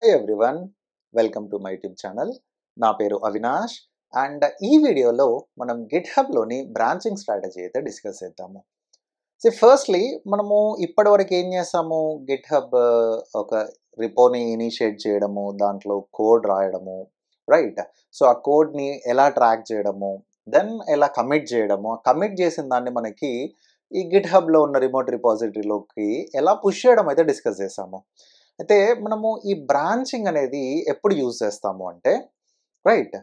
hey everyone welcome to my YouTube channel నా పేరు Avinash and ఈ వీడియోలో మనం గిట్ హబ్లోని బ్రాంచింగ్ స్ట్రాటజీ అయితే డిస్కస్ చేద్దాము సో ఫస్ట్లీ మనము ఇప్పటివరకు ఏం చేస్తాము గిట్ హబ్ ఒక రిపోని ఇనిషియేట్ చేయడము దాంట్లో కోడ్ రాయడము రైట్ సో ఆ కోడ్ని ఎలా ట్రాక్ చేయడము దెన్ ఎలా కమిట్ చేయడము కమిట్ చేసిన దాన్ని మనకి ఈ గిట్ హబ్లో ఉన్న రిమోట్ రిపాజిటరీలోకి ఎలా పుష్ చేయడం అయితే డిస్కస్ చేసాము అయితే మనము ఈ బ్రాంచింగ్ అనేది ఎప్పుడు యూజ్ చేస్తాము అంటే రైట్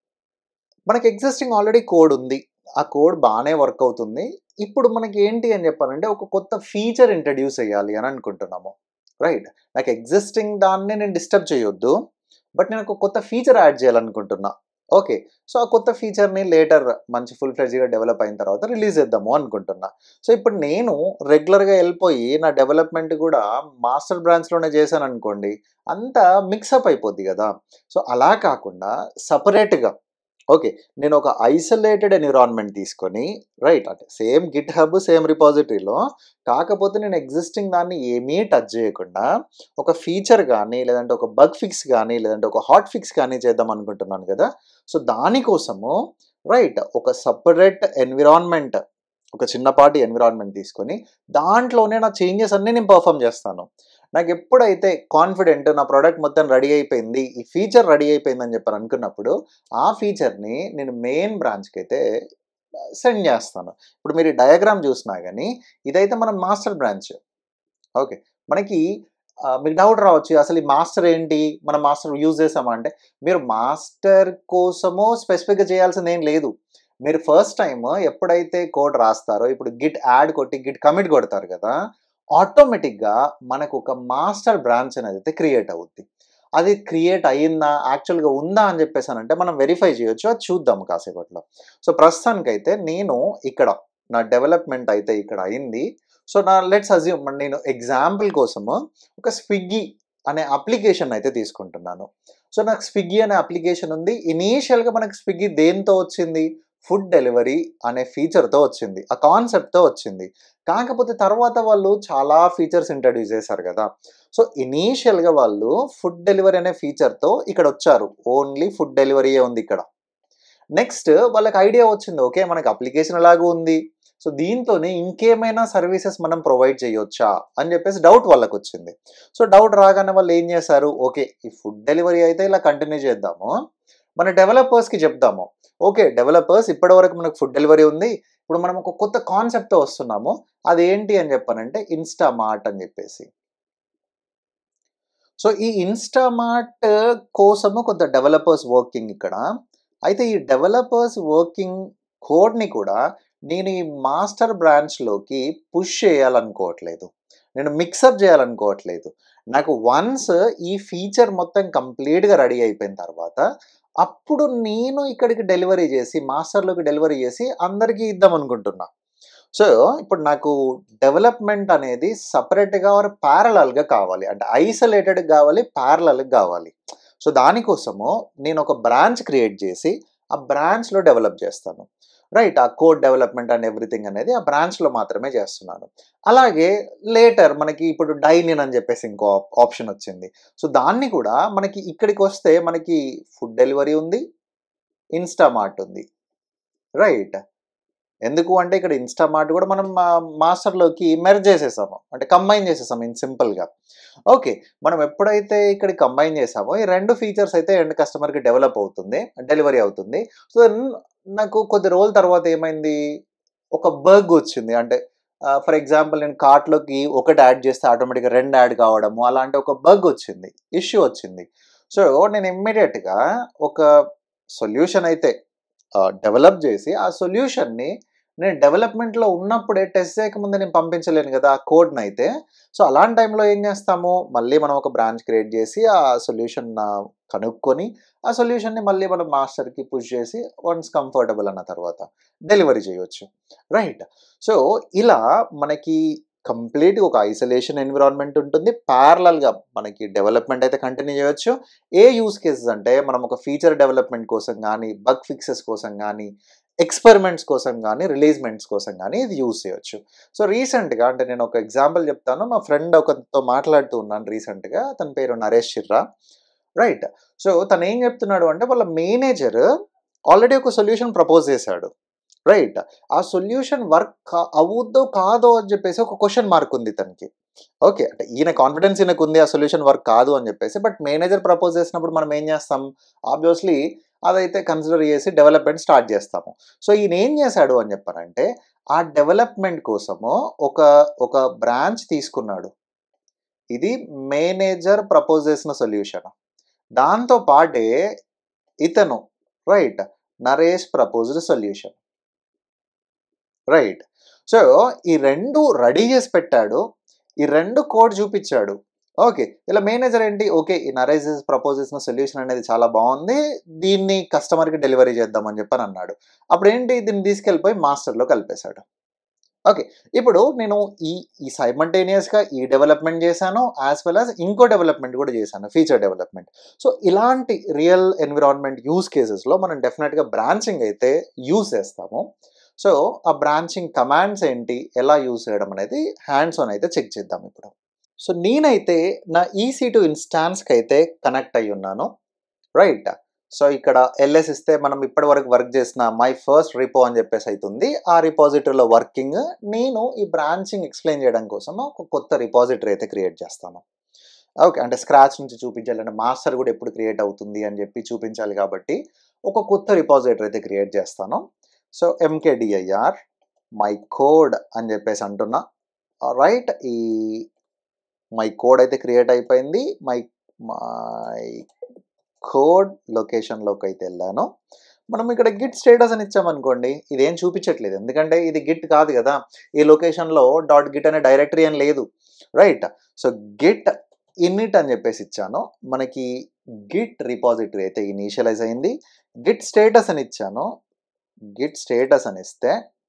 మనకి ఎగ్జిస్టింగ్ ఆల్రెడీ కోడ్ ఉంది ఆ కోడ్ బాగానే వర్క్ అవుతుంది ఇప్పుడు మనకి ఏంటి అని చెప్పాలంటే ఒక కొత్త ఫీచర్ ఇంట్రడ్యూస్ చేయాలి అని అనుకుంటున్నాము రైట్ నాకు ఎగ్జిస్టింగ్ దాన్ని నేను డిస్టర్బ్ చేయొద్దు బట్ నేను ఒక కొత్త ఫీచర్ యాడ్ చేయాలనుకుంటున్నా ఓకే సో ఆ కొత్త ఫీచర్ని లేటర్ మంచి ఫుల్ ఫ్లెజ్గా డెవలప్ అయిన తర్వాత రిలీజ్ చేద్దాము అనుకుంటున్నా సో ఇప్పుడు నేను రెగ్యులర్గా వెళ్ళిపోయి నా డెవలప్మెంట్ కూడా మాస్టర్ బ్రాంచ్లోనే చేశాను అనుకోండి అంతా మిక్సప్ అయిపోద్ది కదా సో అలా కాకుండా సపరేట్గా ఓకే నేను ఒక ఐసోలేటెడ్ ఎన్విరాన్మెంట్ తీసుకొని రైట్ అంటే సేమ్ గిట్ హబ్ సేమ్ రిపాజిటరీలో కాకపోతే నేను ఎగ్జిస్టింగ్ దాన్ని ఏమీ టచ్ చేయకుండా ఒక ఫీచర్ కానీ లేదంటే ఒక బగ్ ఫిక్స్ కానీ లేదంటే ఒక హాట్ ఫిక్స్ కానీ చేద్దాం అనుకుంటున్నాను కదా సో దానికోసము రైట్ ఒక సపరేట్ ఎన్విరాన్మెంట్ ఒక చిన్నపాటి ఎన్విరాన్మెంట్ తీసుకొని దాంట్లోనే నా చేంజెస్ అన్నీ నేను పర్ఫామ్ చేస్తాను నాకు ఎప్పుడైతే కాన్ఫిడెంట్ నా ప్రోడక్ట్ మొత్తం రెడీ అయిపోయింది ఈ ఫీచర్ రెడీ అయిపోయింది అని చెప్పి అనుకున్నప్పుడు ఆ ఫీచర్ని నేను మెయిన్ బ్రాంచ్కి అయితే సెండ్ చేస్తాను ఇప్పుడు మీరు డయాగ్రామ్ చూసినా కానీ ఇదైతే మన మాస్టర్ బ్రాంచ్ ఓకే మనకి మీకు డౌట్ రావచ్చు అసలు ఈ మాస్టర్ ఏంటి మన మాస్టర్ యూజ్ చేసామా అంటే మీరు మాస్టర్ కోసము స్పెసిఫిక్గా చేయాల్సింది ఏం లేదు మీరు ఫస్ట్ టైం ఎప్పుడైతే కోడ్ రాస్తారో ఇప్పుడు గిట్ యాడ్ కొట్టి గిట్ కమిట్ కొడతారు కదా ఆటోమేటిక్గా మనకు ఒక మాస్టర్ బ్రాంచ్ అనేది అయితే క్రియేట్ అవుద్ది అది క్రియేట్ అయ్యిందా యాక్చువల్గా ఉందా అని చెప్పేసానంటే మనం వెరిఫై చేయొచ్చు అది చూద్దాం కాసేపట్లో సో ప్రస్తుతానికైతే నేను ఇక్కడ నా డెవలప్మెంట్ అయితే ఇక్కడ అయింది సో నా లెట్స్ అజ్యూమ్ నేను ఎగ్జాంపుల్ కోసము ఒక స్విగ్గీ అనే అప్లికేషన్ అయితే తీసుకుంటున్నాను సో నాకు స్విగ్గీ అనే అప్లికేషన్ ఉంది ఇనీషియల్గా మనకు స్విగ్గీ దేంతో వచ్చింది ఫుడ్ డెలివరీ అనే ఫీచర్తో వచ్చింది ఆ కాన్సెప్ట్తో వచ్చింది కాకపోతే తర్వాత వాళ్ళు చాలా ఫీచర్స్ ఇంట్రడ్యూస్ చేశారు కదా సో ఇనీషియల్గా వాళ్ళు ఫుడ్ డెలివరీ అనే ఫీచర్తో ఇక్కడ వచ్చారు ఓన్లీ ఫుడ్ డెలివరీయే ఉంది ఇక్కడ నెక్స్ట్ వాళ్ళకి ఐడియా వచ్చింది ఓకే మనకి అప్లికేషన్ ఎలాగూ ఉంది సో దీంతోనే ఇంకేమైనా సర్వీసెస్ మనం ప్రొవైడ్ చేయొచ్చా అని చెప్పేసి డౌట్ వాళ్ళకి వచ్చింది సో డౌట్ రాగానే వాళ్ళు ఏం చేశారు ఓకే ఈ ఫుడ్ డెలివరీ అయితే ఇలా కంటిన్యూ చేద్దాము మన డెవలపర్స్కి చెప్దాము ఓకే డెవలపర్స్ ఇప్పటివరకు మనకు ఫుడ్ డెలివరీ ఉంది ఇప్పుడు మనం ఒక కొత్త కాన్సెప్ట్తో వస్తున్నాము అది ఏంటి అని చెప్పానంటే ఇన్స్టామార్ట్ అని చెప్పేసి సో ఈ ఇన్స్టామార్ట్ కోసము కొంత డెవలపర్స్ వర్కింగ్ ఇక్కడ అయితే ఈ డెవలపర్స్ వర్కింగ్ కోడ్ని కూడా నేను ఈ మాస్టర్ బ్రాంచ్లోకి పుష్ చేయాలనుకోవట్లేదు నేను మిక్సప్ చేయాలనుకోవట్లేదు నాకు వన్స్ ఈ ఫీచర్ మొత్తం కంప్లీట్గా రెడీ అయిపోయిన తర్వాత అప్పుడు నేను ఇక్కడికి డెలివరీ చేసి మాస్టర్లోకి డెలివరీ చేసి అందరికీ ఇద్దాం అనుకుంటున్నా సో ఇప్పుడు నాకు డెవలప్మెంట్ అనేది సపరేట్గా ఆర్ ప్యారలల్గా కావాలి అంటే ఐసోలేటెడ్ కావాలి ప్యారలల్గా కావాలి సో దానికోసము నేను ఒక బ్రాంచ్ క్రియేట్ చేసి ఆ బ్రాంచ్లో డెవలప్ చేస్తాను రైట్ ఆ కోడ్ డెవలప్మెంట్ అండ్ ఎవ్రీథింగ్ అనేది ఆ బ్రాంచ్లో మాత్రమే చేస్తున్నాను అలాగే లేటర్ మనకి ఇప్పుడు డైనిన్ అని చెప్పేసి ఇంకో ఆప్షన్ వచ్చింది సో దాన్ని కూడా మనకి ఇక్కడికి వస్తే మనకి ఫుడ్ డెలివరీ ఉంది ఇన్స్టామార్ట్ ఉంది రైట్ ఎందుకు అంటే ఇక్కడ ఇన్స్టామార్ట్ కూడా మనం మాస్టర్లోకి మెర్జ్ చేసేసాము అంటే కంబైన్ చేసేసాము ఇన్ సింపుల్గా ఓకే మనం ఎప్పుడైతే ఇక్కడ కంబైన్ చేసామో ఈ రెండు ఫీచర్స్ అయితే ఎండ్ కస్టమర్కి డెవలప్ అవుతుంది డెలివరీ అవుతుంది సో నాకు కొద్ది రోజుల తర్వాత ఏమైంది ఒక బగ్ వచ్చింది అంటే ఫర్ ఎగ్జాంపుల్ నేను కార్ట్లోకి ఒకటి యాడ్ చేస్తే ఆటోమేటిక్గా రెండు యాడ్ కావడము అలాంటి ఒక బగ్ వచ్చింది ఇష్యూ వచ్చింది సో నేను ఇమ్మీడియట్గా ఒక సొల్యూషన్ అయితే డెవలప్ చేసి ఆ సొల్యూషన్ని నేను డెవలప్మెంట్లో ఉన్నప్పుడే టెస్ట్ చేయకముందే నేను పంపించలేను కదా ఆ కోడ్ని అయితే సో అలాంటి టైంలో ఏం చేస్తాము మళ్ళీ మనం ఒక బ్రాంచ్ క్రియేట్ చేసి ఆ సొల్యూషన్ కనుక్కొని ఆ సొల్యూషన్ని మళ్ళీ మనం మాస్టర్కి పుష్ చేసి వన్స్ కంఫర్టబుల్ అన్న తర్వాత డెలివరీ చేయవచ్చు రైట్ సో ఇలా మనకి కంప్లీట్ ఒక ఐసోలేషన్ ఎన్విరాన్మెంట్ ఉంటుంది ప్యారలల్గా మనకి డెవలప్మెంట్ అయితే కంటిన్యూ చేయొచ్చు ఏ యూస్ కేసెస్ అంటే మనం ఒక ఫీచర్ డెవలప్మెంట్ కోసం కానీ బగ్ ఫిక్సెస్ కోసం కానీ ఎక్స్పెరిమెంట్స్ కోసం కానీ రిలీజ్మెంట్స్ కోసం కానీ ఇది యూస్ చేయొచ్చు సో రీసెంట్గా అంటే నేను ఒక ఎగ్జాంపుల్ చెప్తాను మా ఫ్రెండ్ ఒకతో మాట్లాడుతూ ఉన్నాను రీసెంట్గా తన పేరు నరేష్ చిర్రా రైట్ సో తను ఏం చెప్తున్నాడు అంటే వాళ్ళ మేనేజర్ ఆల్రెడీ ఒక సొల్యూషన్ ప్రపోజ్ చేశాడు రైట్ ఆ సొల్యూషన్ వర్క్ అవుద్దో కాదో అని చెప్పేసి ఒక క్వశ్చన్ మార్క్ ఉంది తనకి ఓకే అంటే ఈయన కాన్ఫిడెన్స్ ఈయనకు ఉంది ఆ సొల్యూషన్ వర్క్ కాదు అని చెప్పేసి బట్ మేనేజర్ ప్రపోజ్ చేసినప్పుడు మనం ఏం చేస్తాం ఆబ్వియస్లీ అదైతే కన్సిడర్ చేసి డెవలప్మెంట్ స్టార్ట్ చేస్తాము సో ఈయన ఏం చేశాడు అని చెప్పారంటే ఆ డెవలప్మెంట్ కోసము ఒక ఒక బ్రాంచ్ తీసుకున్నాడు ఇది మేనేజర్ ప్రపోజ్ చేసిన సొల్యూషన్ దాంతో పాటే ఇతను right Naresh proposed solution right so ఈ రెండు రెడీ చేసి పెట్టాడు ఈ రెండు కోడ్ చూపించాడు ఓకే ఇలా మేనేజర్ ఏంటి ఓకే ఈ నరేజ్ ప్రపోజ్ చేసిన సొల్యూషన్ అనేది చాలా బాగుంది దీన్ని కస్టమర్కి డెలివరీ చేద్దామని చెప్పని అన్నాడు అప్పుడు ఏంటి దీన్ని తీసుకెళ్ళిపోయి మాస్టర్లో కలిపేశాడు ఓకే ఇప్పుడు నేను ఈ ఈ సైమల్టేనియస్గా ఈ డెవలప్మెంట్ చేశాను యాజ్ వెల్ యాజ్ ఇంకో డెవలప్మెంట్ కూడా చేశాను ఫీచర్ డెవలప్మెంట్ సో ఇలాంటి రియల్ ఎన్విరాన్మెంట్ యూస్ కేసెస్లో మనం డెఫినెట్గా బ్రాంచింగ్ అయితే యూస్ చేస్తాము సో ఆ బ్రాంచింగ్ కమాండ్స్ ఏంటి ఎలా యూజ్ చేయడం అనేది హ్యాండ్స్ ఆన్ అయితే చెక్ చేద్దాం ఇప్పుడు సో నేనైతే నా ఈసీ టు ఇన్స్టాన్స్కి అయితే కనెక్ట్ అయి ఉన్నాను రైట్ సో ఇక్కడ ఎల్ఎస్ ఇస్తే మనం ఇప్పటి వరకు వర్క్ చేసిన మై ఫస్ట్ రిపో అని చెప్పేసి అవుతుంది ఆ రిపాజిటరీలో వర్కింగ్ నేను ఈ బ్రాంచింగ్ ఎక్స్ప్లెయిన్ చేయడం కోసం ఒక కొత్త రిపాజిటరీ అయితే క్రియేట్ చేస్తాను ఓకే అంటే స్క్రాచ్ నుంచి చూపించాలి అంటే మాస్టర్ కూడా ఎప్పుడు క్రియేట్ అవుతుంది అని చెప్పి చూపించాలి కాబట్టి ఒక కొత్త రిపాజిటరీ అయితే క్రియేట్ చేస్తాను సో ఎంకేడిఐఆర్ మై కోడ్ అని చెప్పేసి అంటున్నా రైట్ ఈ మై కోడ్ అయితే క్రియేట్ అయిపోయింది మై మై కోడ్ లొకేషన్లోకి అయితే వెళ్ళాను మనం ఇక్కడ గిట్ స్టేటస్ అని ఇచ్చామనుకోండి ఇదేం చూపించట్లేదు ఎందుకంటే ఇది గిట్ కాదు కదా ఈ లొకేషన్లో డాట్ గిట్ అనే డైరెక్టరీ అని లేదు రైట్ సో గిట్ ఇన్నిట్ అని చెప్పేసి ఇచ్చాను మనకి గిట్ రిపాజిటరీ అయితే ఇనీషియలైజ్ అయింది గిట్ స్టేటస్ అని ఇచ్చాను గిట్ స్టేటస్ అని ఇస్తే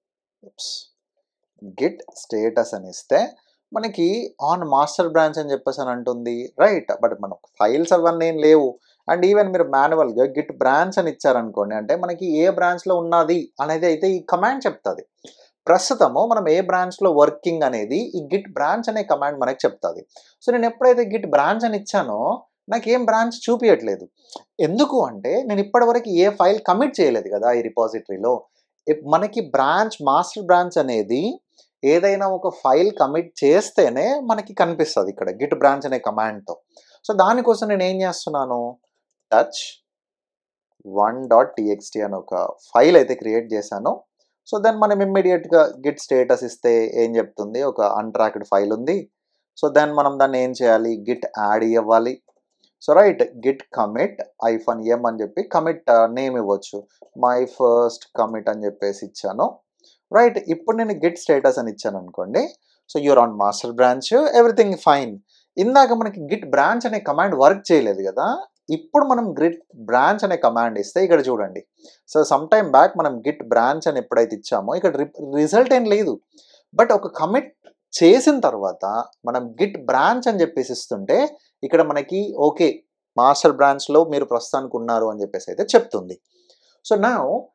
గిట్ స్టేటస్ అని ఇస్తే మనకి ఆన్ మాస్టర్ బ్రాంచ్ అని చెప్పేసి అని అంటుంది రైట్ బట్ మనకు ఫైల్స్ అవన్నీ ఏం లేవు అండ్ ఈవెన్ మీరు మాన్యువల్గా గిట్ బ్రాంచ్ అని ఇచ్చారనుకోండి అంటే మనకి ఏ బ్రాంచ్లో ఉన్నది అనేది అయితే ఈ కమాండ్ చెప్తుంది ప్రస్తుతము మనం ఏ బ్రాంచ్లో వర్కింగ్ అనేది ఈ గిట్ బ్రాంచ్ అనే కమాండ్ మనకి చెప్తుంది సో నేను ఎప్పుడైతే గిట్ బ్రాంచ్ అని ఇచ్చానో నాకు ఏం బ్రాంచ్ చూపించట్లేదు ఎందుకు అంటే నేను ఇప్పటివరకు ఏ ఫైల్ కమిట్ చేయలేదు కదా ఈ రిపాజిటరీలో మనకి బ్రాంచ్ మాస్టర్ బ్రాంచ్ అనేది ఏదైనా ఒక ఫైల్ కమిట్ చేస్తేనే మనకి కనిపిస్తుంది ఇక్కడ గిట్ బ్రాంచ్ అనే కమాండ్తో సో దానికోసం నేను ఏం చేస్తున్నాను టచ్ వన్ డాట్ టీఎక్స్టీ అని ఒక ఫైల్ అయితే క్రియేట్ చేశాను సో దెన్ మనం ఇమ్మీడియట్గా గిట్ స్టేటస్ ఇస్తే ఏం చెప్తుంది ఒక అన్ట్రాక్డ్ ఫైల్ ఉంది సో దెన్ మనం దాన్ని ఏం చేయాలి గిట్ యాడ్ ఇవ్వాలి so right git commit hyphen M అని చెప్పి కమిట్ నేమ్ ఇవ్వచ్చు మై ఫస్ట్ కమిట్ అని చెప్పేసి ఇచ్చాను రైట్ ఇప్పుడు నేను గిట్ స్టేటస్ అని ఇచ్చాను అనుకోండి so you're on master branch everything fine ఇందాక మనకి గిట్ బ్రాంచ్ అనే కమాండ్ వర్క్ చేయలేదు కదా ఇప్పుడు మనం గిట్ బ్రాంచ్ అనే కమాండ్ ఇస్తే ఇక్కడ చూడండి సో సమ్ టైమ్ బ్యాక్ మనం గిట్ బ్రాంచ్ అని ఎప్పుడైతే ఇచ్చామో ఇక్కడ రిజల్ట్ ఏం లేదు బట్ ఒక కమిట్ చేసిన తర్వాత మనం గిట్ బ్రాంచ్ అని చెప్పేసి ఇస్తుంటే ఇక్కడ మనకి ఓకే మాస్టర్ బ్రాంచ్లో మీరు ప్రస్తుతానికి ఉన్నారు అని చెప్పేసి అయితే చెప్తుంది సో నా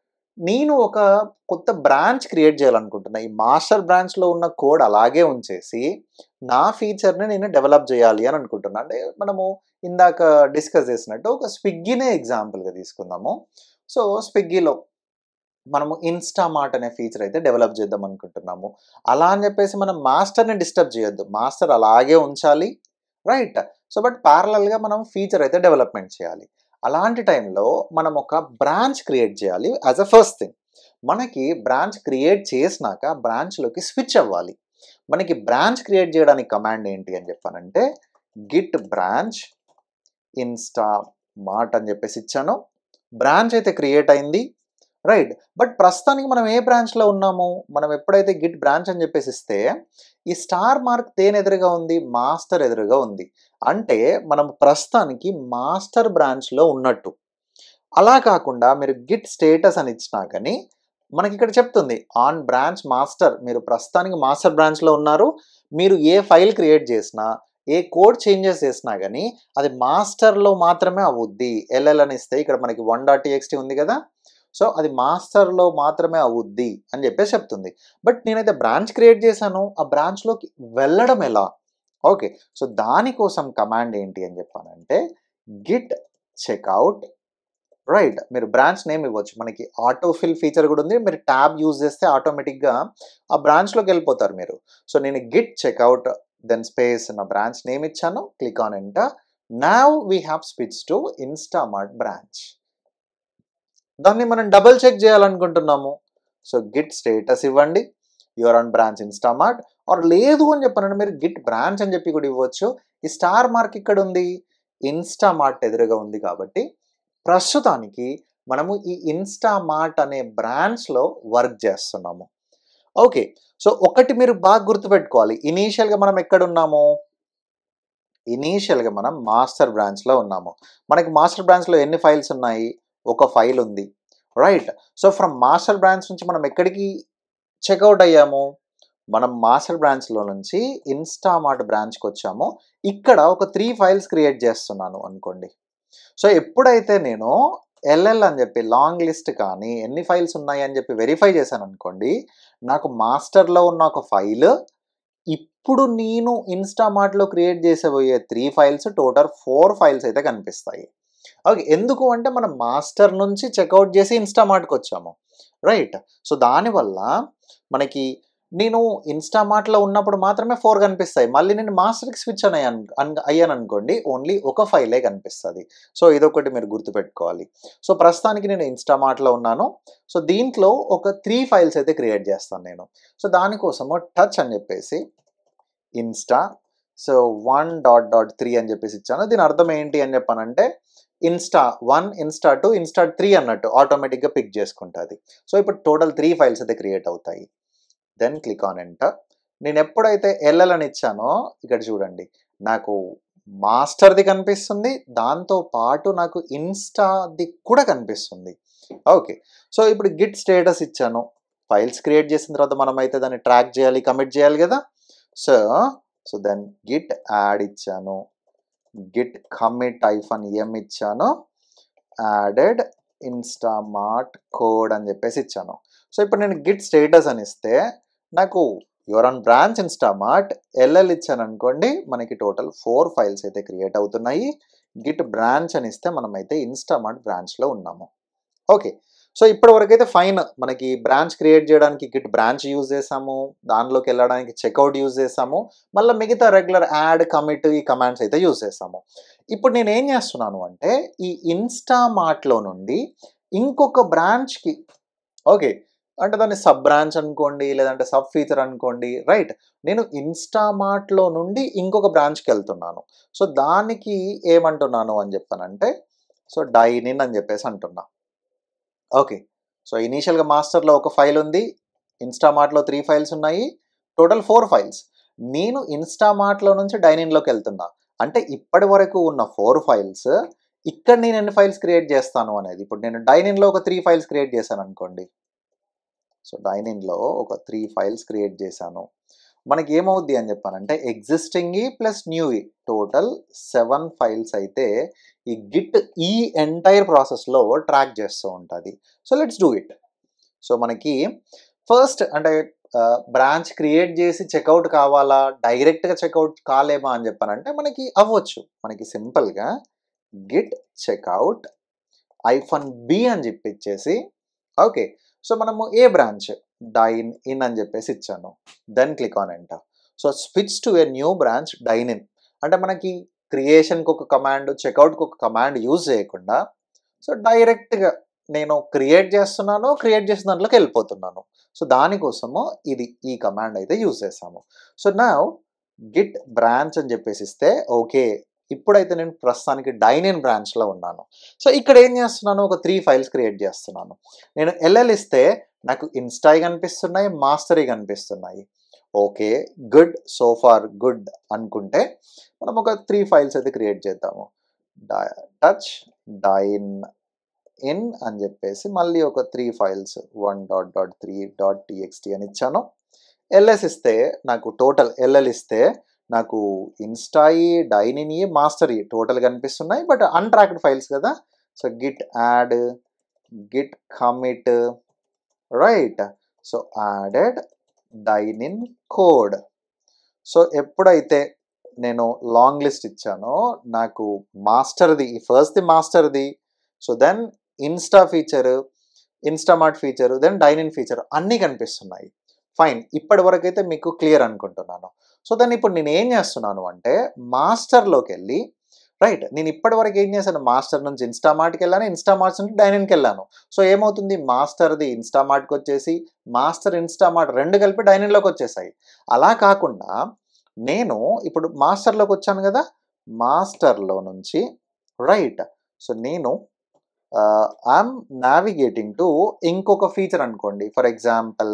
నేను ఒక కొత్త బ్రాంచ్ క్రియేట్ చేయాలనుకుంటున్నా ఈ మాస్టర్ బ్రాంచ్లో ఉన్న కోడ్ అలాగే ఉంచేసి నా ఫీచర్ని నేను డెవలప్ చేయాలి అని అనుకుంటున్నా అంటే మనము ఇందాక డిస్కస్ చేసినట్టు ఒక స్విగ్గీనే ఎగ్జాంపుల్గా తీసుకుందాము సో స్విగ్గీలో మనము ఇన్స్టామార్ట్ అనే ఫీచర్ అయితే డెవలప్ చేద్దాం అనుకుంటున్నాము అలా అని చెప్పేసి మనం మాస్టర్ని డిస్టర్బ్ చేయొద్దు మాస్టర్ అలాగే ఉంచాలి రైట్ సో బట్ ప్యారలల్గా మనం ఫీచర్ అయితే డెవలప్మెంట్ చేయాలి అలాంటి టైంలో మనం ఒక బ్రాంచ్ క్రియేట్ చేయాలి యాజ్ అ ఫస్ట్ థింగ్ మనకి బ్రాంచ్ క్రియేట్ చేసినాక బ్రాంచ్లోకి స్విచ్ అవ్వాలి మనకి బ్రాంచ్ క్రియేట్ చేయడానికి కమాండ్ ఏంటి అని చెప్పానంటే గిట్ బ్రాంచ్ ఇన్స్టా మార్ట్ అని చెప్పేసి ఇచ్చాను బ్రాంచ్ అయితే క్రియేట్ అయింది రైట్ బట్ ప్రస్తుతానికి మనం ఏ బ్రాంచ్లో ఉన్నాము మనం ఎప్పుడైతే గిట్ బ్రాంచ్ అని చెప్పేసి ఇస్తే ఈ స్టార్ మార్క్ దేని ఎదురుగా ఉంది మాస్టర్ ఎదురుగా ఉంది అంటే మనం ప్రస్తుతానికి మాస్టర్ బ్రాంచ్లో ఉన్నట్టు అలా కాకుండా మీరు గిట్ స్టేటస్ అని ఇచ్చినా కానీ మనకి ఇక్కడ చెప్తుంది ఆన్ బ్రాంచ్ మాస్టర్ మీరు ప్రస్తుతానికి మాస్టర్ బ్రాంచ్లో ఉన్నారు మీరు ఏ ఫైల్ క్రియేట్ చేసినా ఏ కోడ్ చేంజెస్ చేసినా కానీ అది మాస్టర్లో మాత్రమే అవుద్ది ఎల్ఎల్ అని ఇస్తే ఇక్కడ మనకి వన్ డాట్ టీఎక్స్టీ ఉంది కదా సో అది మాస్టర్లో మాత్రమే అవుద్ది అని చెప్పేసి చెప్తుంది బట్ నేనైతే బ్రాంచ్ క్రియేట్ చేశాను ఆ బ్రాంచ్లోకి వెళ్ళడం ఎలా ఓకే సో దానికోసం కమాండ్ ఏంటి అని చెప్పానంటే గిట్ చెక్అవుట్ రైట్ మీరు బ్రాంచ్ నేమ్ ఇవ్వచ్చు మనకి ఆటో ఫిల్ ఫీచర్ కూడా ఉంది మీరు ట్యాబ్ యూజ్ చేస్తే ఆటోమేటిక్గా ఆ బ్రాంచ్లోకి వెళ్ళిపోతారు మీరు సో నేను గిట్ చెక్అవుట్ దెన్ స్పేస్ నా బ్రాంచ్ నేమ్ ఇచ్చాను click on enter now we have switch to Instamart branch దాన్ని మనం డబుల్ చెక్ చేయాలనుకుంటున్నాము సో గిట్ స్టేటస్ ఇవ్వండి your on branch Instamart or లేదు అని చెప్పానంటే మీరు గిట్ బ్రాంచ్ అని చెప్పి కూడా ఇవ్వచ్చు ఈ స్టార్ మార్క్ ఇక్కడ ఉంది ఇన్స్టామార్ట్ ఎదురుగా ఉంది కాబట్టి ప్రస్తుతానికి మనము ఈ ఇన్స్టామార్ట్ అనే బ్రాంచ్లో వర్క్ చేస్తున్నాము ఓకే సో ఒకటి మీరు బాగా గుర్తుపెట్టుకోవాలి ఇనీషియల్గా మనం ఎక్కడున్నాము ఇనీషియల్గా మనం మాస్టర్ బ్రాంచ్లో ఉన్నాము మనకి మాస్టర్ బ్రాంచ్లో ఎన్ని ఫైల్స్ ఉన్నాయి ఒక ఫైల్ ఉంది right so from master branch నుంచి మనం ఎక్కడికి చెక్అవుట్ అయ్యాము మనం మాస్టర్ బ్రాంచ్లో నుంచి ఇన్స్టామార్ట్ బ్రాంచ్కి వచ్చాము ఇక్కడ ఒక త్రీ ఫైల్స్ క్రియేట్ చేస్తున్నాను అనుకోండి సో ఎప్పుడైతే నేను ఎల్ఎల్ అని చెప్పి లాంగ్ లిస్ట్ కానీ ఎన్ని ఫైల్స్ ఉన్నాయి అని చెప్పి వెరిఫై చేశాను అనుకోండి నాకు మాస్టర్లో ఉన్న ఒక ఫైల్ ఇప్పుడు నేను ఇన్స్టామార్ట్లో క్రియేట్ చేసేబోయే three files total four files అయితే కనిపిస్తాయి ఓకే ఎందుకు అంటే మనం మాస్టర్ నుంచి చెక్అవుట్ చేసి ఇన్స్టామార్ట్కి వచ్చాము రైట్ సో దానివల్ల మనకి నేను ఇన్స్టామార్ట్లో ఉన్నప్పుడు మాత్రమే ఫోర్ కనిపిస్తాయి మళ్ళీ నేను మాస్టర్కి స్విచ్ అని అయ్యాను అనుకోండి ఓన్లీ ఒక ఫైలే కనిపిస్తుంది సో ఇదొకటి మీరు గుర్తుపెట్టుకోవాలి సో ప్రస్తుతానికి నేను ఇన్స్టామార్ట్లో ఉన్నాను సో దీంట్లో ఒక త్రీ ఫైల్స్ అయితే క్రియేట్ చేస్తాను నేను సో దానికోసము టచ్ అని చెప్పేసి insta so one dot dot three అని చెప్పేసి ఇచ్చాను దీని అర్థం ఏంటి అని చెప్పానంటే insta one insta two insta three అన్నట్టు ఆటోమేటిక్గా పిక్ చేసుకుంటుంది సో ఇప్పుడు టోటల్ త్రీ ఫైల్స్ అయితే క్రియేట్ అవుతాయి దెన్ క్లిక్ ఆన్ ఎంటర్ నేను ఎప్పుడైతే ఎల్ఎల్ అని ఇచ్చానో ఇక్కడ చూడండి నాకు మాస్టర్ది కనిపిస్తుంది దాంతో పాటు నాకు ఇన్స్టాది కూడా కనిపిస్తుంది ఓకే సో ఇప్పుడు గిట్ స్టేటస్ ఇచ్చాను ఫైల్స్ క్రియేట్ చేసిన తర్వాత మనం అయితే దాన్ని ట్రాక్ చేయాలి కమిట్ చేయాలి కదా so so then git add ఇచ్చాను గిట్ కమిట్ ఐఫన్ ఎం ఇచ్చాను యాడెడ్ ఇన్స్టామార్ట్ కోడ్ అని చెప్పేసి ఇచ్చాను సో ఇప్పుడు నేను గిట్ స్టేటస్ అని ఇస్తే నాకు your on branch Instamart LL ఇచ్చాను అనుకోండి మనకి టోటల్ ఫోర్ ఫైల్స్ అయితే క్రియేట్ అవుతున్నాయి గిట్ బ్రాంచ్ అని ఇస్తే మనమైతే ఇన్స్టామార్ట్ బ్రాంచ్లో ఉన్నాము ఓకే సో ఇప్పటి వరకు అయితే ఫైన్ మనకి బ్రాంచ్ క్రియేట్ చేయడానికి గిట్ బ్రాంచ్ యూజ్ చేసాము దానిలోకి వెళ్ళడానికి చెక్అవుట్ యూజ్ చేసాము మళ్ళీ మిగతా రెగ్యులర్ యాడ్ కమిట్ ఈ కమాండ్స్ అయితే యూజ్ చేసాము ఇప్పుడు నేను ఏం చేస్తున్నాను అంటే ఈ ఇన్స్టామార్ట్లో నుండి ఇంకొక బ్రాంచ్కి ఓకే అంటే దాన్ని సబ్ బ్రాంచ్ అనుకోండి లేదంటే సబ్ ఫీచర్ అనుకోండి రైట్ నేను ఇన్స్టామార్ట్లో నుండి ఇంకొక బ్రాంచ్కి వెళ్తున్నాను సో దానికి ఏమంటున్నాను అని చెప్పానంటే సో డైన్ ఇన్ అని చెప్పేసి అంటున్నా ఓకే సో ఇనీషియల్గా మాస్టర్లో ఒక ఫైల్ ఉంది ఇన్స్టామార్ట్లో త్రీ ఫైల్స్ ఉన్నాయి టోటల్ ఫోర్ ఫైల్స్ నేను ఇన్స్టామార్ట్లో నుంచి డైనిన్లోకి వెళ్తున్నా అంటే ఇప్పటి వరకు ఉన్న ఫోర్ ఫైల్స్ ఇక్కడ నేను ఎన్ని ఫైల్స్ క్రియేట్ చేస్తాను అనేది ఇప్పుడు నేను డైనిన్లో ఒక త్రీ ఫైల్స్ క్రియేట్ చేశాను అనుకోండి సో డైనిన్లో ఒక త్రీ ఫైల్స్ క్రియేట్ చేశాను మనకి ఏమవుద్ది అని చెప్పానంటే existing plus new total seven files అయితే ఈ గిట్ ఈ ఎంటైర్ ప్రాసెస్లో ట్రాక్ చేస్తూ ఉంటుంది so let's do it so మనకి ఫస్ట్ అంటే బ్రాంచ్ క్రియేట్ చేసి చెక్అవుట్ కావాలా డైరెక్ట్గా చెక్అవుట్ కాలేమా అని చెప్పానంటే మనకి అవ్వచ్చు మనకి సింపుల్గా గిట్ చెక్అవుట్ ఐఫోన్ బి అని చెప్పిచ్చేసి ఓకే సో మనము ఏ బ్రాంచ్ డైన్ ఇన్ అని చెప్పేసి ఇచ్చాను then click on enter so switch to a new branch dine in అంటే మనకి క్రియేషన్కి ఒక కమాండ్ చెక్అవుట్కి ఒక కమాండ్ యూజ్ చేయకుండా సో డైరెక్ట్గా నేను క్రియేట్ చేస్తున్నాను క్రియేట్ చేసిన దాంట్లోకి వెళ్ళిపోతున్నాను సో దానికోసము ఇది ఈ కమాండ్ అయితే యూజ్ చేసాము సో నా గిట్ బ్రాంచ్ అని చెప్పేసి ఇస్తే ఓకే ఇప్పుడైతే నేను ప్రస్తుతానికి డైన్ ఇన్ బ్రాంచ్లో ఉన్నాను సో ఇక్కడ ఏం చేస్తున్నాను ఒక త్రీ ఫైల్స్ క్రియేట్ చేస్తున్నాను నేను ఎల్ఎల్ ఇస్తే నాకు ఇన్స్టాయి కనిపిస్తున్నాయి మాస్టరీ కనిపిస్తున్నాయి okay good so far good అనుకుంటే మనం ఒక త్రీ ఫైల్స్ అయితే క్రియేట్ చేద్దాము టచ్ డైన్ ఇన్ అని చెప్పేసి మళ్ళీ ఒక three files one dot dot three dot TXT అని ఇచ్చాను ఎల్ఎస్ ఇస్తే నాకు టోటల్ ఎల్ఎల్ ఇస్తే నాకు ఇన్స్టాయి డైనిని మాస్టరీ టోటల్ కనిపిస్తున్నాయి బట్ అన్ట్రాక్డ్ ఫైల్స్ కదా so git add git commit right so added dine in code so ఎప్పుడైతే నేను లాంగ్ లిస్ట్ ఇచ్చానో నాకు మాస్టర్ది ఫస్ట్ది మాస్టర్ది so then insta feature Instamart feature then dine in feature అన్నీ కనిపిస్తున్నాయి ఫైన్ ఇప్పటి వరకు అయితే మీకు క్లియర్ అనుకుంటున్నాను సో దాన్ని ఇప్పుడు నేను ఏం చేస్తున్నాను అంటే మాస్టర్లోకి వెళ్ళి రైట్ నేను ఇప్పటి వరకు ఏం చేశాను మాస్టర్ నుంచి ఇన్స్టామార్ట్కి వెళ్ళాను ఇన్స్టామార్ట్ నుంచి డైనిన్కి వెళ్ళాను సో ఏమవుతుంది మాస్టర్ది ఇన్స్టామార్ట్కి వచ్చేసి మాస్టర్ ఇన్స్టామార్ట్ రెండు కలిపి డైనిన్లోకి వచ్చేసాయి అలా కాకుండా నేను ఇప్పుడు మాస్టర్లోకి వచ్చాను కదా మాస్టర్లో నుంచి రైట్ సో నేను ఐఎమ్ నావిగేటింగ్ టు ఇంకొక ఫీచర్ అనుకోండి for example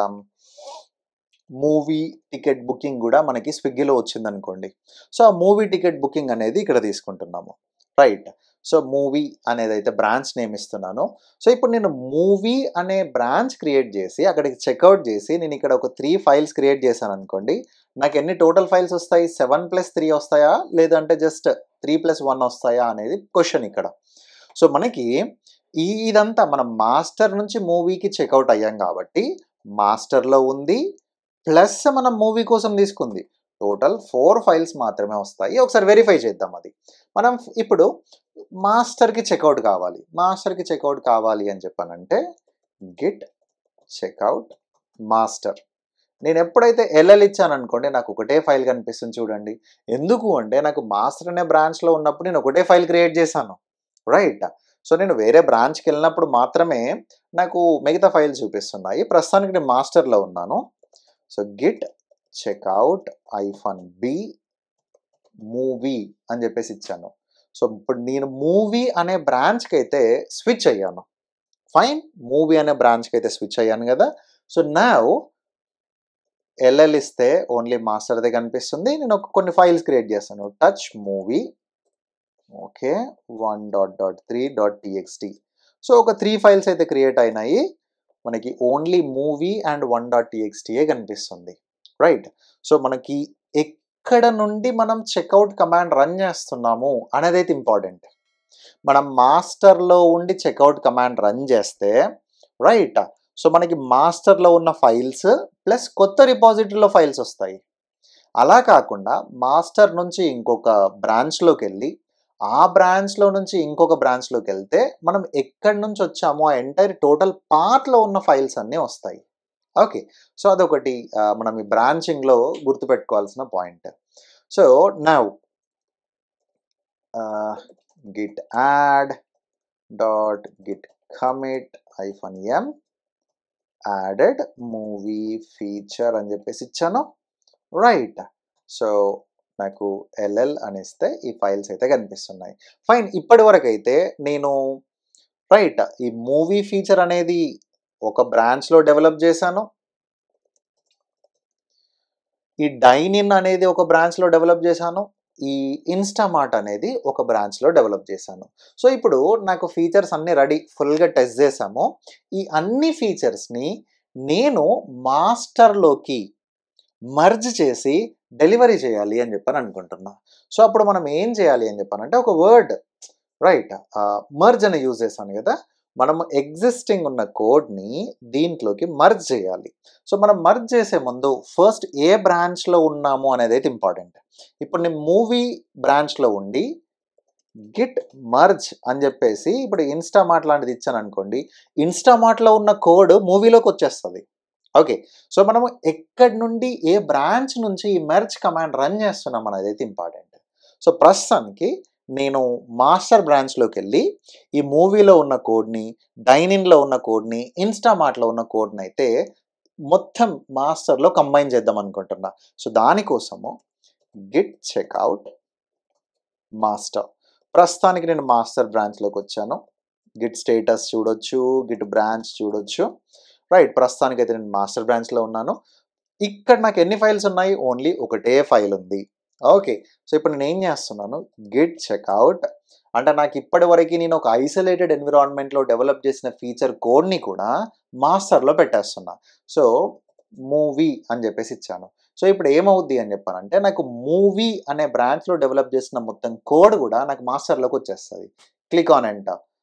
movie ticket booking కూడా మనకి స్విగ్గీలో వచ్చింది అనుకోండి సో ఆ మూవీ టికెట్ బుకింగ్ అనేది ఇక్కడ తీసుకుంటున్నాము రైట్ సో మూవీ అనేది అయితే బ్రాంచ్ నేమ్ ఇస్తున్నాను సో ఇప్పుడు నేను మూవీ అనే బ్రాంచ్ క్రియేట్ చేసి అక్కడికి చెక్అవుట్ చేసి నేను ఇక్కడ ఒక త్రీ ఫైల్స్ క్రియేట్ చేశాను అనుకోండి నాకు ఎన్ని టోటల్ ఫైల్స్ వస్తాయి సెవెన్ ప్లస్ త్రీ వస్తాయా లేదంటే జస్ట్ త్రీ ప్లస్ వన్ వస్తాయా అనేది క్వశ్చన్ ఇక్కడ సో మనకి ఈ ఇదంతా మనం మాస్టర్ నుంచి మూవీకి చెక్అవుట్ అయ్యాం కాబట్టి మాస్టర్లో ఉంది ప్లస్ మనం మూవీ కోసం తీసుకుంది టోటల్ ఫోర్ ఫైల్స్ మాత్రమే వస్తాయి ఒకసారి వెరిఫై చేద్దాం అది మనం ఇప్పుడు మాస్టర్కి చెక్అవుట్ కావాలి మాస్టర్కి చెక్అవుట్ కావాలి అని చెప్పానంటే గిట్ చెక్అవుట్ మాస్టర్ నేను ఎప్పుడైతే ఎల్ఎల్ ఇచ్చాను అనుకోండి నాకు ఒకటే ఫైల్ కనిపిస్తుంది చూడండి ఎందుకు అంటే నాకు మాస్టర్ అనే బ్రాంచ్లో ఉన్నప్పుడు నేను ఒకటే ఫైల్ క్రియేట్ చేశాను రైట్ సో నేను వేరే బ్రాంచ్కి వెళ్ళినప్పుడు మాత్రమే నాకు మిగతా ఫైల్ చూపిస్తున్నాయి ప్రస్తుతానికి నేను మాస్టర్లో ఉన్నాను so git checkout hyphen B movie అని చెప్పేసి ఇచ్చాను సో ఇప్పుడు నేను మూవీ అనే బ్రాంచ్కి అయితే స్విచ్ అయ్యాను ఫైన్ మూవీ అనే బ్రాంచ్కి అయితే స్విచ్ అయ్యాను కదా సో నా ఎల్ఎల్ ఇస్తే ఓన్లీ మాస్టర్దే కనిపిస్తుంది నేను ఒక కొన్ని ఫైల్స్ క్రియేట్ చేస్తాను touch movie okay one dot dot three dot TXT so ఒక త్రీ ఫైల్స్ అయితే క్రియేట్ అయినాయి మనకి only movie and one dot టీఎక్స్టీయే కనిపిస్తుంది రైట్ సో మనకి ఎక్కడ నుండి మనం చెక్అవుట్ కమాండ్ రన్ చేస్తున్నాము అనేది అయితే ఇంపార్టెంట్ మనం మాస్టర్లో ఉండి చెక్అవుట్ కమాండ్ రన్ చేస్తే రైట్ సో మనకి మాస్టర్లో ఉన్న ఫైల్స్ ప్లస్ కొత్త రిపాజిటరీలో ఫైల్స్ వస్తాయి అలా కాకుండా మాస్టర్ నుంచి ఇంకొక బ్రాంచ్లోకి వెళ్ళి ఆ బ్రాంచ్లో నుంచి ఇంకొక బ్రాంచ్లోకి వెళ్తే మనం ఎక్కడి నుంచి వచ్చామో ఆ ఎంటైర్ టోటల్ పార్ట్లో ఉన్న ఫైల్స్ అన్నీ వస్తాయి ఓకే సో అదొకటి మనం ఈ బ్రాంచింగ్లో గుర్తుపెట్టుకోవాల్సిన point so now git add dot git commit hyphen M added movie feature అని చెప్పేసి ఇచ్చాను రైట్ సో నాకు ఎల్ఎల్ అనిస్తే ఈ ఫైల్స్ అయితే కనిపిస్తున్నాయి ఫైన్ ఇప్పటి వరకు అయితే నేను రైట్ ఈ మూవీ ఫీచర్ అనేది ఒక బ్రాంచ్లో డెవలప్ చేశాను ఈ డైన్ ఇన్ అనేది ఒక బ్రాంచ్లో డెవలప్ చేశాను ఈ ఇన్స్టామార్ట్ అనేది ఒక బ్రాంచ్లో డెవలప్ చేశాను సో ఇప్పుడు నాకు ఫీచర్స్ అన్నీ రెడీ ఫుల్గా టెస్ట్ చేసాము ఈ అన్ని ఫీచర్స్ని నేను మాస్టర్లోకి మర్జ్ చేసి డెలివరీ చేయాలి అని చెప్పని అనుకుంటున్నా సో అప్పుడు మనం ఏం చేయాలి అని చెప్పానంటే ఒక వర్డ్ రైట్ మర్జ్ అని యూజ్ చేశాను కదా మనం ఎగ్జిస్టింగ్ ఉన్న కోడ్ని దీంట్లోకి మర్జ్ చేయాలి సో మనం మర్జ్ చేసే ముందు ఫస్ట్ ఏ బ్రాంచ్లో ఉన్నాము అనేది అయితే ఇంపార్టెంట్ ఇప్పుడు నేను మూవీ బ్రాంచ్లో ఉండి గిట్ మర్జ్ అని చెప్పేసి ఇప్పుడు ఇన్స్టామార్ట్ లాంటిది ఇచ్చాను అనుకోండి ఇన్స్టామార్ట్లో ఉన్న కోడ్ మూవీలోకి వచ్చేస్తుంది ఓకే సో మనము ఎక్కడి నుండి ఏ బ్రాంచ్ నుంచి ఈ మెర్జ్ కమాండ్ రన్ చేస్తున్నాం అనేది అయితే ఇంపార్టెంట్ సో ప్రస్తుతానికి నేను మాస్టర్ బ్రాంచ్లోకి వెళ్ళి ఈ మూవీలో ఉన్న కోడ్ని డైనిన్లో ఉన్న కోడ్ని ఇన్స్టామార్ట్లో ఉన్న కోడ్ని అయితే మొత్తం మాస్టర్లో కంబైన్ చేద్దాం అనుకుంటున్నా సో దానికోసము గిట్ చెక్అవుట్ మాస్టర్ ప్రస్తుతానికి నేను మాస్టర్ బ్రాంచ్లోకి వచ్చాను గిట్ స్టేటస్ చూడొచ్చు గిట్ బ్రాంచ్ చూడొచ్చు రైట్ ప్రస్తుతానికి అయితే నేను మాస్టర్ బ్రాంచ్లో ఉన్నాను ఇక్కడ నాకు ఎన్ని ఫైల్స్ ఉన్నాయి ఓన్లీ ఒకటే ఫైల్ ఉంది ఓకే సో ఇప్పుడు నేను ఏం చేస్తున్నాను గిట్ చెక్అవుట్ అంటే నాకు ఇప్పటి వరకు నేను ఒక ఐసోలేటెడ్ ఎన్విరాన్మెంట్లో డెవలప్ చేసిన ఫీచర్ కోడ్ని కూడా మాస్టర్లో పెట్టేస్తున్నా సో మూవీ అని చెప్పేసి ఇచ్చాను సో ఇప్పుడు ఏమవుద్ది అని చెప్పానంటే నాకు మూవీ అనే బ్రాంచ్లో డెవలప్ చేసిన మొత్తం కోడ్ కూడా నాకు మాస్టర్లోకి వచ్చేస్తుంది click on enter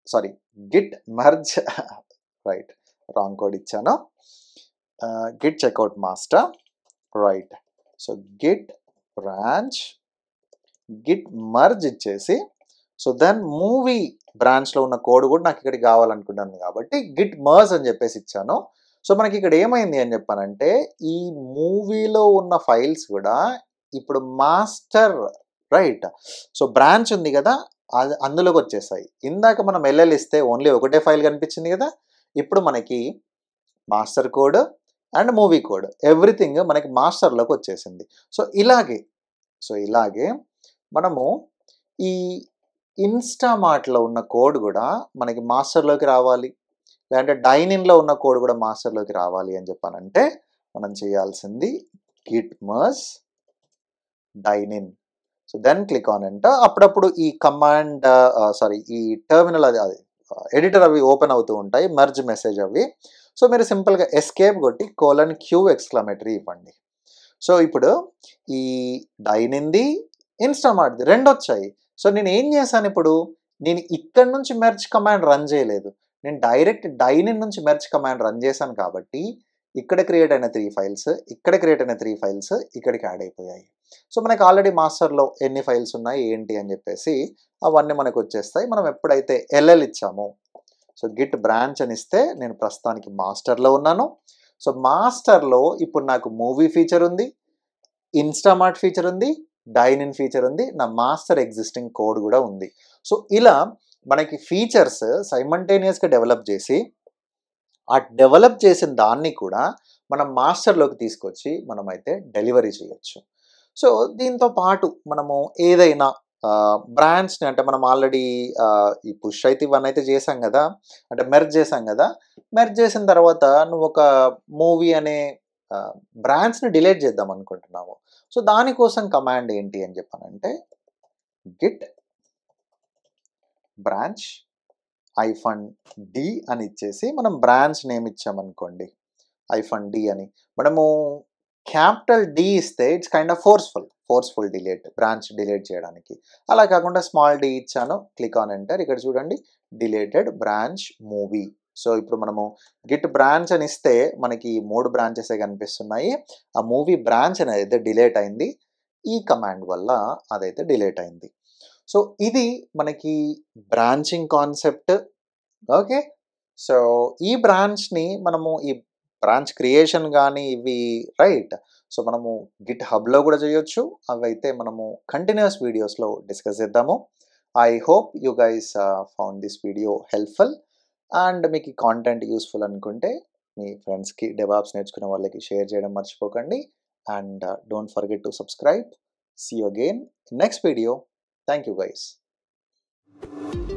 sorry git merge right wrong code ఇచ్చాను git checkout master right so git branch git merge ఇచ్చేసి సో దెన్ మూవీ బ్రాంచ్లో ఉన్న కోడ్ కూడా నాకు ఇక్కడికి కావాలనుకుంటాను కాబట్టి గిట్ మర్జ్ అని చెప్పేసి ఇచ్చాను సో మనకి ఇక్కడ ఏమైంది అని చెప్పానంటే ఈ మూవీలో ఉన్న ఫైల్స్ కూడా ఇప్పుడు మాస్టర్ రైట్ సో బ్రాంచ్ ఉంది కదా అది అందులోకి వచ్చేసాయి ఇందాక మనం ఎల్ఎల్ ఇస్తే ఓన్లీ ఒకటే ఫైల్ కనిపించింది కదా ఇప్పుడు మనకి master code and movie code everything మనకి మాస్టర్లోకి వచ్చేసింది సో ఇలాగే సో ఇలాగే మనము ఈ ఇన్స్టామార్ట్లో ఉన్న కోడ్ కూడా మనకి మాస్టర్లోకి రావాలి లేదంటే డైనిన్లో ఉన్న కోడ్ కూడా మాస్టర్లోకి రావాలి అని చెప్పానంటే మనం చేయాల్సింది git merge dine in so then click on enter అప్పుడప్పుడు ఈ కమాండ్ సారీ ఈ టర్మినల్ అది అది ఎడిటర్ అవి ఓపెన్ అవుతూ ఉంటాయి మర్జ్ మెసేజ్ అవి సో మీరు సింపుల్గా ఎస్కేప్ కొట్టి కోలన్ క్యూ ఎక్స్క్లమేటరీ ఇవ్వండి సో ఇప్పుడు ఈ డైనింది ఇన్స్టామార్ట్ది రెండు వచ్చాయి సో నేను ఏం చేశాను ఇప్పుడు నేను ఇక్కడ నుంచి మెర్జ్ కమాండ్ రన్ చేయలేదు నేను డైరెక్ట్ డైనిన్ నుంచి మెర్జ్ కమాండ్ రన్ చేశాను కాబట్టి ఇక్కడ క్రియేట్ అయిన త్రీ ఫైల్స్ ఇక్కడ క్రియేట్ అయిన త్రీ ఫైల్స్ ఇక్కడికి యాడ్ అయిపోయాయి సో మనకి ఆల్రెడీ మాస్టర్లో ఎన్ని ఫైల్స్ ఉన్నాయి ఏంటి అని చెప్పేసి అవన్నీ మనకు వచ్చేస్తాయి మనం ఎప్పుడైతే ఎల్ఎల్ ఇచ్చామో సో గిట్ బ్రాంచ్ అని ఇస్తే నేను ప్రస్తుతానికి మాస్టర్లో ఉన్నాను సో మాస్టర్లో ఇప్పుడు నాకు మూవీ ఫీచర్ ఉంది ఇన్స్టామార్ట్ ఫీచర్ ఉంది డైన్ ఇన్ ఫీచర్ ఉంది నా మాస్టర్ ఎగ్జిస్టింగ్ కోడ్ కూడా ఉంది సో ఇలా మనకి ఫీచర్స్ సైమంటేనియస్గా డెవలప్ చేసి ఆ డెవలప్ చేసిన దాన్ని కూడా మనం మాస్టర్లోకి తీసుకొచ్చి మనమైతే డెలివరీ చేయొచ్చు సో దీంతో పాటు మనము ఏదైనా బ్రాండ్స్ని అంటే మనం ఆల్రెడీ ఈ పుష్ అయితే ఇవన్నీ అయితే చేసాం కదా అంటే మెర్జ్ చేసాం కదా మెర్జ్ చేసిన తర్వాత నువ్వు ఒక మూవీ అనే బ్రాండ్స్ని డిలీట్ చేద్దాం అనుకుంటున్నాము సో దానికోసం కమాండ్ ఏంటి అని చెప్పానంటే గిట్ బ్రాంచ్ ఐఫన్ డి అని ఇచ్చేసి మనం బ్రాంచ్ నేమ్ ఇచ్చామనుకోండి ఐఫన్ డి అని మనము క్యాపిటల్ డి ఇస్తే it's kind of forceful forceful delete branch delete చేయడానికి అలా కాకుండా స్మాల్ డి ఇచ్చాను క్లిక్ ఆన్ ఎంటర్ ఇక్కడ చూడండి డిలేటెడ్ బ్రాంచ్ మూవీ సో ఇప్పుడు మనము గిట్ బ్రాంచ్ అని ఇస్తే మనకి మూడు బ్రాంచెసే కనిపిస్తున్నాయి ఆ మూవీ బ్రాంచ్ అనేది అయితే డిలేట్ అయింది ఈ కమాండ్ వల్ల అదైతే డిలేట్ అయింది సో ఇది మనకి బ్రాంచింగ్ కాన్సెప్ట్ ఓకే సో ఈ బ్రాంచ్ని మనము ఈ బ్రాంచ్ క్రియేషన్ కానీ ఇవి రైట్ సో మనము గిట్ హబ్లో కూడా చేయొచ్చు అవి అయితే మనము కంటిన్యూస్ వీడియోస్లో డిస్కస్ చేద్దాము I hope you guys found this video helpful and మీకు ఈ కాంటెంట్ యూస్ఫుల్ అనుకుంటే మీ ఫ్రెండ్స్కి డెవాప్స్ నేర్చుకునే వాళ్ళకి షేర్ చేయడం మర్చిపోకండి and don't forget to subscribe see you again next video thank you guys